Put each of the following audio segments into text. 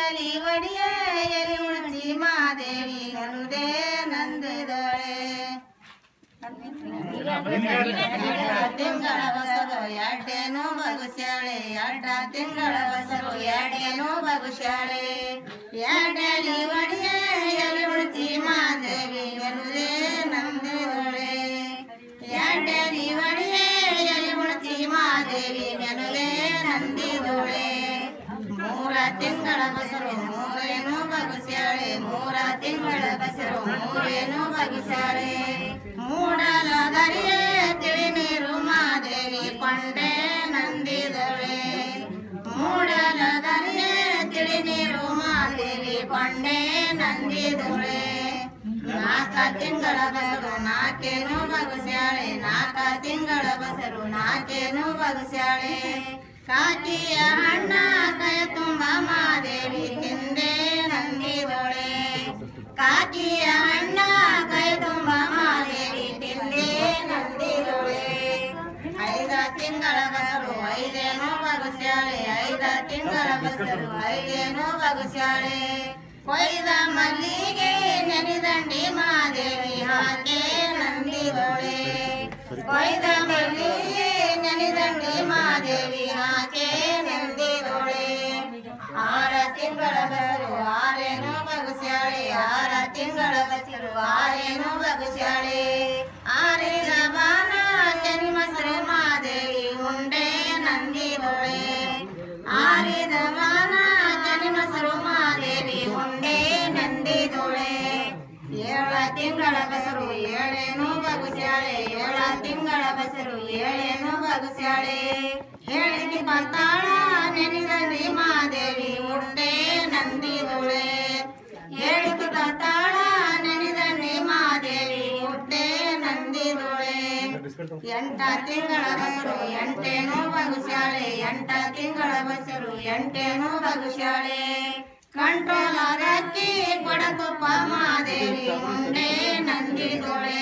ಎಡಲಿ ಒಡಿಯ ಎಲಿ ಉಳಿಸಿ ಮಾದೇವಿ ಗರುಡೆ ನಂದಿದಳೆ ತಿಂಗಳ ಬಸರು ಎರಡೇನು ಬಗುಸ್ಯಾಳೆ ಎರಡ ತಿಂಗಳ ಬಸರು ಎರಡೇನು ಬಗುಸ್ಯಾಳೆ ಎರಡಲಿ ಒಡಿಯ ಎಲಿ ಉಳಿಸಿ ಮಾದೇವಿ ಗರುಡೆ ನಂದಿದಳೆ ಎರಡಲಿ ಒಡಿಯ ಎಲಿ ಉಳಿಸಿ ಮಾದೇವಿ ಗರುಡೆ ನಂದಿದಳೆ ಮೂರ ತಿಂಗಳ ಬಸರು ಮೂರೇನು ಬಗುಸ್ಯಾಳೆ ಮೂರ ತಿಂಗಳ ಬಸರು ಮೂರೇನು ಬಗುಸ್ಯಾಳೆ ಮೂಡಲ ದರಿಯೇ ತಿಳಿ ನೀರು ಮಾದೇವಿ ಕೊಂಡೆ ನಂದಿದಳೆ ಮೂಡಲ ದರಿಯೇ ತಿಳಿ ನೀರು ಮಾದೇವಿ ಕೊಂಡೆ ನಂದಿದಳೆ ನಾಲ್ಕ ತಿಂಗಳ ಬಸರು ನಾಲ್ಕೇನು ಬಗುಸ್ಯಾಳೆ ನಾಲ್ಕ ತಿಂಗಳ ಬಸರು ನಾಲ್ಕೇನು ಬಗುಸ್ಯಾಳೆ ಕಾಕಿಯ ಹಣ್ಣ ಕೈ ತುಂಬ ಮಾದೇವಿ ತಿಂದೆ ನಂದಿದೊಳೆ ಕಾಕಿಯ ಹಣ್ಣ ಕೈ ತುಂಬ ಮಾದೇವಿ ತಿಂದೆ ನಂದಿದೊಳೆ ಐದ ತಿಂಗಳ ಬಸರು ಐದೇನು ಬಗುಸ್ಯಾಳೆ ಐದ ತಿಂಗಳ ಬಸರು ಐದೇನು ಬಗುಸ್ಯಾಳೆ ಕೊಯ್ದ ಮಲ್ಲಿಗೆ ನೆನೆದಂಡಿ ಮಾದೇವಿ ಹಾಗೆ ನಂದಿದೊಳೆ ಕೊಯ್ದ ಮಲ್ಲಿಗೆ ನೆನೆದಂಡಿ ಮಾದೇವಿ ಹಾಗೆ ನಂದಿದೊಳೆ ಆರ ತಿಂಗಳ ಬಸರು ಆರೇನು ಬಗುಸ್ಯಾಳೆ ಆರ ತಿಂಗಳ ಬಸರು ಆರೇನು ಬಗುಸ್ಯಾಳೆ ಆರಿದ ಬಾನ ಕೆನಿ ಮೊಸರು ಮಾದೇವಿ ಉಂಡೆ ನಂದಿದೊಳೆ ಆರಿದ ಬಾನ ಕೆನಿ ಮೊಸರು ಮಾದೇವಿ ಉಂಡೆ ನಂದಿದೊಳೆ ಏಳ ತಿಂಗಳ ಬಸರು ಏಳೇನು ಬಗುಸ್ಯಾಳೆ ಏಳ ತಿಂಗಳ ಬಸರು ಏಳೇನು ಬಗುಸ್ಯಾಳೆ ಹೇಳಿಕೆ ಬರ್ತಾಳ ನೆನೆದಲ್ಲಿ ಮಾದೇವಿ ಉಂಡೆ ನಂದಿದೊಳೆ ಹೇಳಿಕೆ ಬರ್ತಾಳ ನೆನೆದಲ್ಲಿ ಮಾದೇವಿ ಉಂಡೆ ನಂದಿದೊಳೆ ಎಂಟ ತಿಂಗಳ ಬಸರು ಎಂಟೇನು ಬಗುಸ್ಯಾಳೆ ಎಂಟ ತಿಂಗಳ ಬಸರು ಎಂಟೇನು ಬಗುಸ್ಯಾಳೆ ಕಂಟ್ರೋಲರಕ್ಕಿ ಕೊಡತುಪ್ಪ ಮಾದೇವಿ ಉಂಡೆ ನಂದಿದೊಳೆ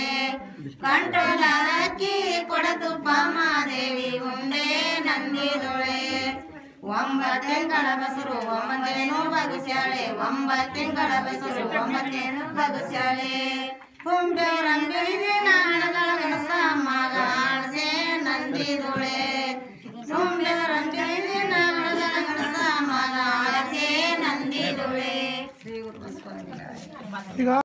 ಕಂಟ್ರೋಲರಕ್ಕಿ ಕೊಡತುಪ್ಪ ಮಾದೇವಿ ಉಂಡೆ ನಂದಿದೊಳೆ ಒಂಬತ್ತು ತಿಂಗಳ ಬಸರು ಒಂಬತ್ತೇನು ಬಗುಸ್ಯಾಳೆ ಒಂಬತ್ತು ತಿಂಗಳ ಬಸರು ಒಂಬತ್ತೇನು ಬಗುಸ್ಯಾಳೆ ಕುಂಬೆ ರಂಗಿದೆ ನಾಡಗಳ ಗಣಸ ಮಗ ಆಳ್ಸೆ ನಂದಿದೊಳೆ ಕುಂಬೆ ರಂಗಿದೆ ನಾಡಗಳ ಗಣಸ ಮಗ ಆಳ್ಸೆ ನಂದಿದೊಳೆ ಈಗ